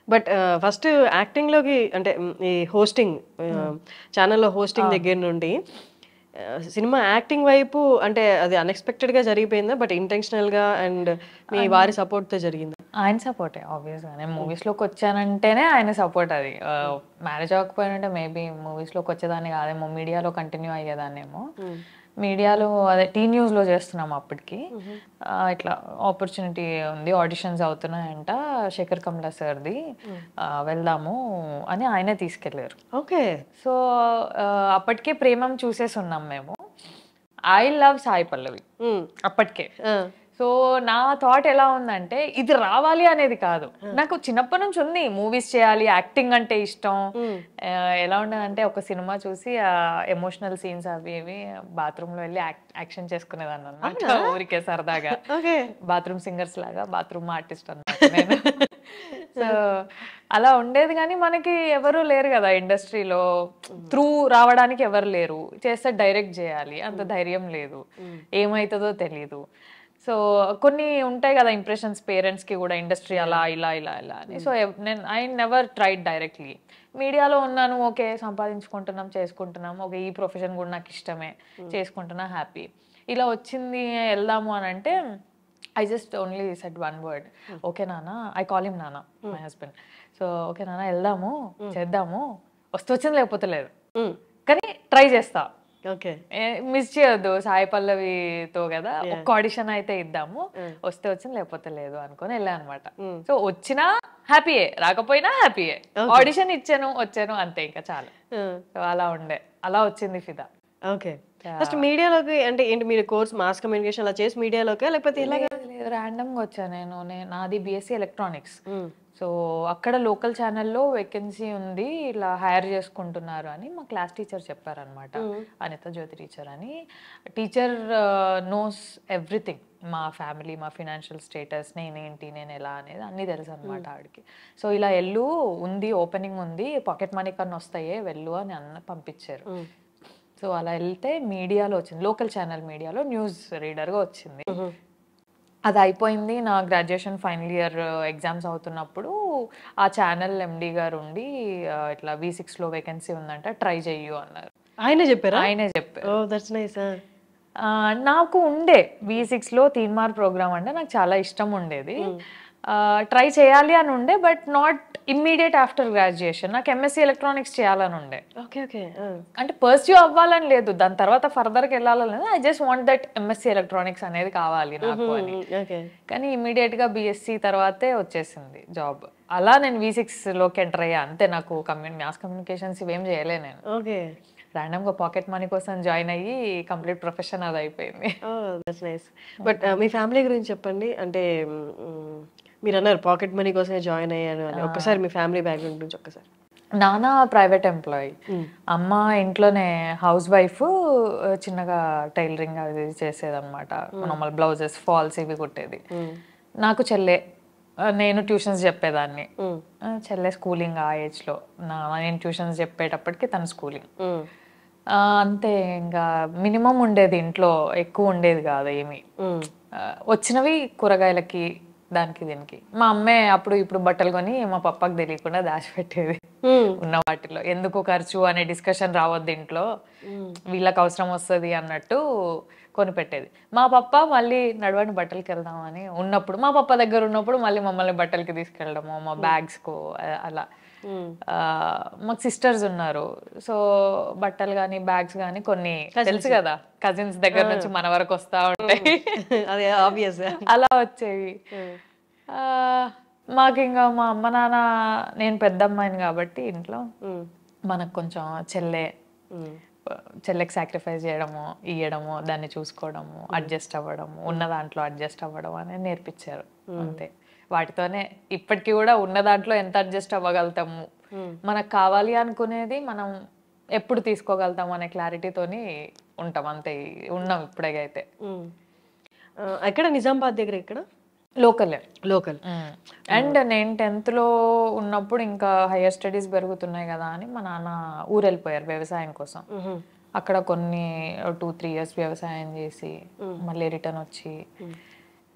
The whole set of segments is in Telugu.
బట్ ఫస్ట్ యాక్టింగ్ లోకి అంటే మ్, ఈ హోస్టింగ్ ఛానల్లో హోస్టింగ్ దగ్గర నుండి ఆ, సినిమా యాక్టింగ్ వైపు అంటే అది అన్ఎక్స్పెక్టెడ్ గా జరిగిపోయిందా బట్ ఇంటెన్షనల్ గా అండ్ మీ వారి సపోర్ట్ తో జరిగిందా ఆయన సపోర్టే ఆబ్వియస్గా నేను మూవీస్లోకి వచ్చానంటేనే ఆయన సపోర్ట్ అది మ్యారేజ్ అవ్వకపోయినంటే మేబీ మూవీస్లోకి వచ్చేదాన్ని కాదేమో మీడియాలో కంటిన్యూ అయ్యేదాన్నేమో మీడియాలో అదే టీ న్యూస్లో చేస్తున్నాం అప్పటికి ఆ, ఇట్లా ఆపర్చునిటీ ఉంది ఆడిషన్స్ అవుతున్నాయంట శేఖర్ కమలా సార్ది ఆ, వెళ్దాము అని ఆయనే తీసుకెళ్ళారు ఓకే సో ఆ, అప్పటికే ప్రేమం చూసేసి ఉన్నాం మేము ఐ లవ్ సాయి పల్లవి అప్పటికే సో నా థాట్ ఎలా ఉందంటే ఇది రావాలి అనేది కాదు నాకు చిన్నప్పటి నుంచి ఉంది మూవీస్ చేయాలి యాక్టింగ్ అంటే ఇష్టం ఆ, ఎలా ఉండదంటే ఒక సినిమా చూసి ఎమోషనల్ సీన్స్ అవి ఇవి బాత్రూమ్ లో వెళ్ళి యాక్షన్ చేసుకునేదాన్ని అన్నమాట ఊరికే సరదాగా ఓకే బాత్రూమ్ సింగర్స్ లాగా బాత్రూమ్ ఆర్టిస్ట్ అన్నమాట నేను సో అలా ఉండేది కానీ మనకి ఎవరు లేరు కదా ఇండస్ట్రీలో త్రూ రావడానికి ఎవరు లేరు చేస్తే డైరెక్ట్ చేయాలి అంత ధైర్యం లేదు ఏమవుతుందో తెలీదు సో కొన్ని ఉంటాయి కదా ఇంప్రెషన్స్ పేరెంట్స్ కి కూడా ఇండస్ట్రీ అలా ఇలా ఇలా ఇలా అని సో నేను ఐ నెవర్ ట్రైడ్ డైరెక్ట్లీ మీడియాలో ఉన్నాను ఓకే సంపాదించుకుంటున్నాం చేసుకుంటున్నాం ఓకే ఈ ప్రొఫెషన్ కూడా నాకు ఇష్టమే చేసుకుంటున్నా హ్యాపీ ఇలా వచ్చింది వెళ్దాము అని అంటే I just only set one word okay నాన్న ఐ కాల్ హిమ్ నాన్న మై హస్బెండ్ సో ఓకే నాన్న వెళ్దాము చేద్దాము వస్తే వచ్చింది లేకపోతే లేదు కానీ ట్రై చేస్తా ఓకే మిస్ చేయొద్దు సాయి పల్లవితో కదా ఒక్క ఆడిషన్ అయితే ఇద్దాము వస్తే వచ్చింది లేకపోతే లేదు అనుకొని వెళ్ళా అనమాట సో వచ్చినా హ్యాపీయే రాకపోయినా హ్యాపీయే ఆడిషన్ ఇచ్చాను వచ్చాను అంతే ఇంకా చాలు సో అలా ఉండే అలా వచ్చింది ఫిదా ఓకే ఫస్ట్ మీడియాలోకి అంటే ఏంటి మీరు కోర్స్ మాస్ కమ్యూనికేషన్ అలా చేసి మీడియాలోకి లేకపోతే ఇలా ర్యాండమ్గా వచ్చా నేను నే- నాది బిఎస్సి ఎలక్ట్రానిక్స్ సో అక్కడ లోకల్ ఛానల్లో వేకెన్సీ ఉంది ఇలా హైర్ చేసుకుంటున్నారు అని మా క్లాస్ టీచర్ చెప్పారనమాట అనిత జ్యోతి టీచర్ అని టీచర్ నోస్ ఎవ్రీథింగ్ మా ఫ్యామిలీ మా ఫినాన్షియల్ స్టేటస్ నేనేంటి నేను ఎలా అనేది అన్నీ తెలుసు అనమాట ఆవిడకి సో ఇలా ఎల్లు ఉంది ఓపెనింగ్ ఉంది పాకెట్ మనీ కన్నా వస్తాయే వెళ్ళు అని అన్న పంపించారు సో అలా వెళ్తే మీడియాలో వచ్చింది లోకల్ ఛానల్ మీడియాలో న్యూస్ రీడర్గా వచ్చింది అది అయిపోయింది నా గ్రాడ్యుయేషన్ ఫైనల్ ఇయర్ ఎగ్జామ్స్ అవుతున్నప్పుడు ఆ ఛానల్ ఎండి గారు ఉండి ఆ, ఇట్లా వి సిక్స్లో వేకెన్సీ ఉందంట ట్రై చెయ్యు అన్నారు ఆయనే చెప్పారా ఆయనే చెప్పారు ఓ దట్స్ నైస్ ఆ, నాకు ఉండే వి సిక్స్లో తీన్మార్ ప్రోగ్రామ్ అంటే నాకు చాలా ఇష్టం ఉండేది ట్రై చేయాలి అని ఉండే but not immediate after graduation నాకు ఎంఎస్సీ ఎలక్ట్రానిక్స్ చేయాలని ఉండే ఓకే ఓకే అంటే పర్స్యూ అవ్వాలని లేదు దాని తర్వాత ఫర్దర్కి వెళ్ళాలని లేదు I just want that MSc electronics అనేది కావాలి నాకు అని ఓకే కానీ immediate గా బీఎస్సీ తర్వాతే వచ్చేసింది జాబ్ అలా నేను వి లోకి ఎంటర్ అయ్యా అంతే నాకు కమ్యూని మ్యాథ్స్ కమ్యూనికేషన్స్ ఇవేం చేయలే నేను ఓకే Random గా పాకెట్ మనీ కోసం జాయిన్ అయ్యి కంప్లీట్ ప్రొఫెషన్ అది అయిపోయింది ఓ దట్స్ నైస్ బట్ మీ ఫ్యామిలీ గురించి చెప్పండి అంటే మ్, మీరు అన్నారు పాకెట్ మనీ కోసమే జాయిన్ అయ్యాను అని ఒక్కసారి మీ ఫ్యామిలీ బ్యాక్గ్రౌండ్ గురించి ఒక్కసారి నాన్న ప్రైవేట్ ఎంప్లాయీ అమ్మ ఇంట్లోనే హౌస్ వైఫ్ చిన్నగా టైలరింగ్ అది చేసేదన్నమాట నార్మల్ బ్లౌజెస్ ఫాల్స్ ఇవి కుట్టేది నాకు చెల్లె ఆ, నేను ట్యూషన్స్ చెప్పేదాన్ని ఆ, చెల్లె స్కూలింగ్ ఆ ఏజ్లో నా నేను ట్యూషన్స్ చెప్పేటప్పటికి తన స్కూలింగ్ అంతే ఇంకా మినిమం ఉండేది ఇంట్లో ఎక్కువ ఉండేది కాదు ఏమి ఆ, వచ్చినవి కూరగాయలకి దానికి దీనికి మా అమ్మే అప్పుడు ఇప్పుడు బట్టలు కొని మా పప్పకి తెలియకుండా దాచిపెట్టేది ఉన్న వాటిలో ఎందుకు ఖర్చు అనే డిస్కషన్ రావద్దు ఇంట్లో వీళ్ళకి అవసరం వస్తుంది అన్నట్టు కొనిపెట్టేది మా పప్ప మళ్ళీ నడవని బట్టలకి వెళ్దామని ఉన్నప్పుడు మా పప్ప దగ్గర ఉన్నప్పుడు మళ్ళీ మమ్మల్ని బట్టలకి తీసుకెళ్ళడము మా బ్యాగ్స్కు అలా ఆ, మాకు సిస్టర్స్ ఉన్నారు సో బట్టలు కానీ బ్యాగ్స్ కానీ కొన్ని తెలుసు కదా కజిన్స్ దగ్గర నుంచి మన వరకు వస్తా ఉంటాయి అదే ఆబ్వియస్ అలా వచ్చేవి ఆ, మాకు ఇంకా మా అమ్మ నాన్న నేను పెద్ద అమ్మాయిని కాబట్టి ఇంట్లో మనకు కొంచెం చెల్లె చెల్లెకి సాక్రిఫైస్ చేయడము ఇయ్యడము దాన్ని చూసుకోవడము అడ్జస్ట్ అవ్వడము ఉన్న దాంట్లో అడ్జస్ట్ అవ్వడం అనేది నేర్పించారు అంతే వాటితోనే ఇప్పటికీ కూడా ఉన్న దాంట్లో ఎంత అడ్జస్ట్ అవ్వగలుగుతాము మనకు కావాలి అనుకునేది మనం ఎప్పుడు తీసుకోగలుగుతాం అనే క్లారిటీతోని ఉంటాం అంతే ఉన్నాం ఇప్పుడైతే ఎక్కడ నిజామాబాద్ దగ్గర ఇక్కడ లోకలే లోకల్ అండ్ నేను టెన్త్ లో ఉన్నప్పుడు ఇంకా హైయర్ స్టడీస్ పెరుగుతున్నాయి కదా అని మా నాన్న ఊరు వెళ్ళిపోయారు వ్యవసాయం కోసం అక్కడ కొన్ని టూ త్రీ ఇయర్స్ వ్యవసాయం చేసి మళ్ళీ రిటర్న్ వచ్చి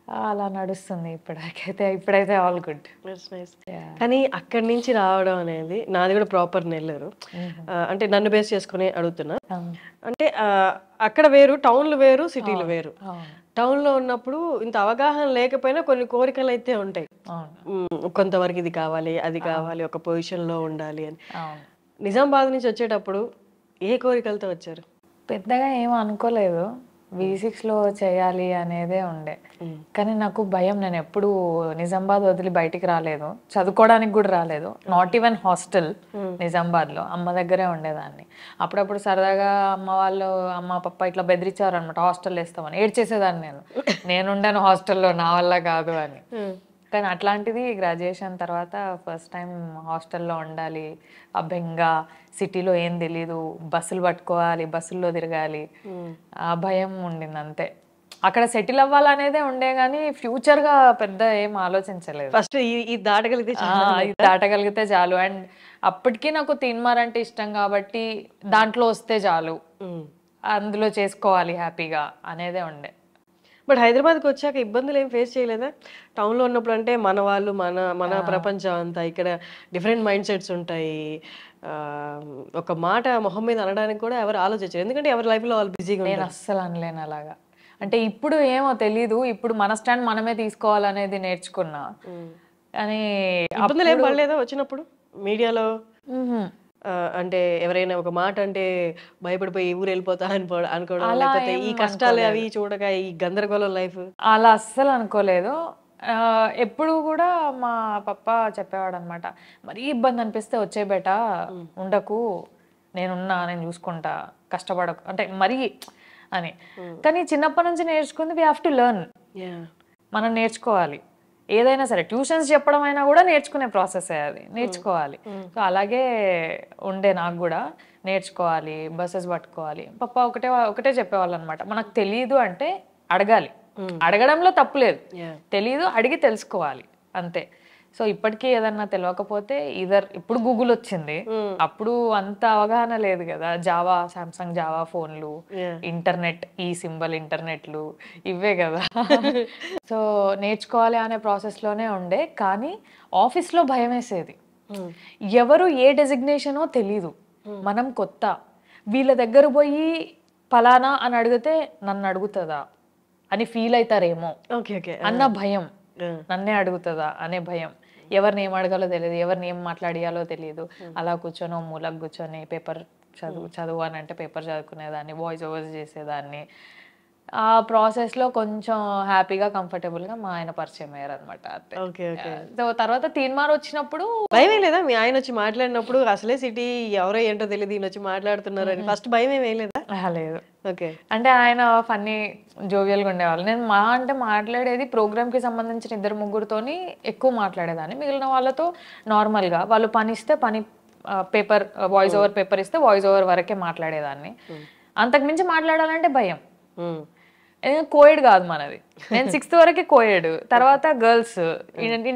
అలా నడుస్తుంది ఇప్పటికైతే ఇప్పుడైతే ఆల్ గుడ్ That's nice. కానీ అక్కడి నుంచి రావడం అనేది నాది కూడా ప్రాపర్ నెల్లూరు ఆ, అంటే నన్ను బేస్ చేసుకుని అడుగుతున్నా అంటే ఆ, అక్కడ వేరు టౌన్లు వేరు సిటీలు వేరు అవును టౌన్లో ఉన్నప్పుడు ఇంత అవగాహన లేకపోయినా కొన్ని కోరికలు అయితే ఉంటాయి అవును మ్, కొంతవరకు ఇది కావాలి అది కావాలి ఒక పొజిషన్లో ఉండాలి అని అవును నిజామాబాద్ నుంచి వచ్చేటప్పుడు ఏ కోరికలతో వచ్చారు పెద్దగా ఏం అనుకోలేదు వి లో చేయాలి అనేదే ఉండే కానీ నాకు భయం నేను ఎప్పుడు నిజామాబాద్ వదిలి బయటికి రాలేదు చదువుకోవడానికి కూడా రాలేదు నాట్ ఈవెన్ హాస్టల్ నిజామాబాద్లో అమ్మ దగ్గరే ఉండేదాన్ని అప్పుడప్పుడు సరదాగా అమ్మ వాళ్ళు అమ్మ పప్ప ఇట్లా బెదిరించారు అనమాట హాస్టల్ వేస్తామని ఏడ్చేసేదాన్ని నేను నేనుండాను హాస్టల్లో నా వల్ల కాదు అని కానీ అట్లాంటిది గ్రాడ్యుయేషన్ తర్వాత ఫస్ట్ టైం హాస్టల్లో ఉండాలి ఆ బెంగ సిటీలో ఏం తెలీదు బస్సులు పట్టుకోవాలి బస్సుల్లో తిరగాలి ఆ భయం ఉండింది అంతే అక్కడ సెటిల్ అవ్వాలనేదే ఉండే కానీ ఫ్యూచర్గా పెద్ద ఏం ఆలోచించలేదు ఫస్ట్ ఈ దాటగలిగితే ఆ, ఇది దాటగలిగితే చాలు అండ్ అప్పటికి నాకు తిన్మార్ అంటే ఇష్టం కాబట్టి దాంట్లో వస్తే చాలు అందులో చేసుకోవాలి హ్యాపీగా అనేదే ఉండే బట్ హైదరాబాద్కి వచ్చాక ఇబ్బందులు ఏం ఫేస్ చేయలేదా టౌన్లో ఉన్నప్పుడు అంటే మన వాళ్ళు మన మన ప్రపంచం అంతా ఇక్కడ డిఫరెంట్ మైండ్ సెట్స్ ఉంటాయి ఆ, ఒక మాట మొహం మీద అనడానికి కూడా ఎవరు ఆలోచించారు ఎందుకంటే ఎవరి లైఫ్లో వాళ్ళు బిజీగా నేను అస్సలు అనలేను అలాగా అంటే ఇప్పుడు ఏమో తెలీదు ఇప్పుడు మన స్టాండ్ మనమే తీసుకోవాలనేది నేర్చుకున్నా కానీ ఇబ్బందులు ఏం పడలేదా వచ్చినప్పుడు మీడియాలో మ్హూ. ఆ, అంటే ఎవరైనా ఒక మాట అంటే భయపడిపోయి ఊరు వెళ్ళిపోతా అనుకో అనుకోవడం లేకపోతే ఈ కష్టాలు అవి చూడక ఈ గందరగోళం లైఫ్ అలా అస్సలు అనుకోలేదు ఆ, ఎప్పుడు కూడా మా పప్ప చెప్పేవాడు అనమాట మరీ ఇబ్బంది అనిపిస్తే వచ్చే బేట ఉండకు నేనున్నా నేను చూసుకుంటా కష్టపడకు అంటే మరీ అని కానీ చిన్నప్పటి నుంచి నేర్చుకుంది వీ హ్యావ్ టు లెర్న్ మనం నేర్చుకోవాలి ఏదైనా సరే ట్యూషన్స్ చెప్పడం అయినా కూడా నేర్చుకునే ప్రాసెస్ అది నేర్చుకోవాలి సో అలాగే ఉండే నాకు కూడా నేర్చుకోవాలి బస్సెస్ పట్టుకోవాలి పప్ప ఒకటే ఒకటే చెప్పేవాళ్ళు అనమాట మనకు తెలియదు అంటే అడగాలి అడగడంలో తప్పులేదు Yeah. తెలీదు అడిగి తెలుసుకోవాలి అంతే సో ఇప్పటికీ ఏదన్నా తెలియకపోతే ఇదర్ ఇప్పుడు గూగుల్ వచ్చింది అప్పుడు అంత అవగాహన లేదు కదా జావా సామ్సంగ్ జావా ఫోన్లు Yeah. ఇంటర్నెట్ ఈ సింబల్ ఇంటర్నెట్లు ఇవే కదా సో నేర్చుకోవాలి అనే ప్రాసెస్ లోనే ఉండే కానీ ఆఫీస్ లో భయం వేసేది ఎవరు ఏ డెసిగ్నేషనో తెలీదు మనం కొత్త వీళ్ళ దగ్గర పోయి పలానా అని అడిగితే నన్ను అడుగుతుందా అని ఫీల్ అవుతారేమో ఓకే ఓకే అన్న భయం నన్నే అడుగుతుందా అనే భయం ఎవరిని ఏం అడగాలో తెలియదు ఎవరిని ఏం మాట్లాడియాలో తెలియదు అలా కూర్చొని ఓ మూలకు కూర్చొని పేపర్ చదువు చదువు అని అంటే పేపర్ చదువుకునేదాన్ని వాయిస్ ఓవర్స్ చేసేదాన్ని ఆ ప్రాసెస్ లో కొంచెం హ్యాపీగా కంఫర్టబుల్ గా మా ఆయన పరిచయం అయ్యారు అనమాట అంతే ఓకే ఓకే సో తర్వాత తీన్మార్ వచ్చినప్పుడు భయం లేదా మీ ఆయన వచ్చి మాట్లాడినప్పుడు అసలే సిటీ ఎవరో ఏంటో తెలియదు ఈయన వచ్చి మాట్లాడుతున్నారు అని ఫస్ట్ భయం ఏం వేయలేదా "ఆహా, లేదు ఓకే అంటే ఆయన ఫన్నీ జోవియల్గా ఉండేవాళ్ళు నేను మా అంటే మాట్లాడేది program కి సంబంధించిన ఇద్దరు ముగ్గురుతోని ఎక్కువ మాట్లాడేదాన్ని మిగిలిన వాళ్ళతో normal గా వాళ్ళు పని ఇస్తే పని పేపర్ వాయిస్ ఓవర్ పేపర్ ఇస్తే వాయిస్ ఓవర్ వరకే మాట్లాడేదాన్ని అంతకు మించి మాట్లాడాలంటే భయం కోయిడ్ కాదు మనది నేను సిక్స్త్ వరకే కోయిడ్ తర్వాత గర్ల్స్